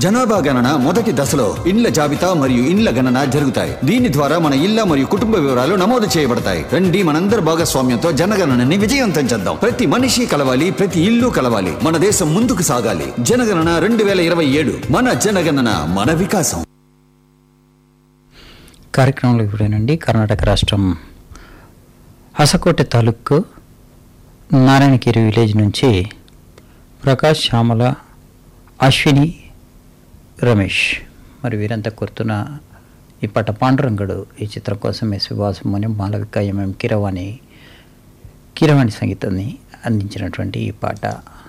జనాభా గణన మొదటి దశలో ఇండ్ల జాబితా మరియు ఇండ్ల గణన జరుగుతాయి దీని ద్వారా మన ఇళ్ల మరియు కుటుంబ వివరాలు నమోదు చేయబడతాయి రండి మనందరి భాగస్వామ్యంతో జనగణనని విజయవంతం చేద్దాం ప్రతి మనిషి కలవాలి ప్రతి ఇల్లు కలవాలి మన దేశం ముందుకు సాగాలి జనగణన రెండు వేల ఇరవై ఏడు మన జనగణన మన వికాసం కార్యక్రమంలో ఇప్పుడేనండి కర్ణాటక రాష్ట్రం హసకోటె తాలూకు నారాయణగిరి విలేజ్ నుంచి ప్రకాష్ శ్యామల అశ్విని రమేష్ మరి వీరంతా కోరుతున్న ఈ పట పాండురంగడు ఈ చిత్రం కోసం ఎస్ వాసుమని మాలవిక ఎంఎం కిరవాణి కిరవాణి సంగీతాన్ని అందించినటువంటి ఈ పాట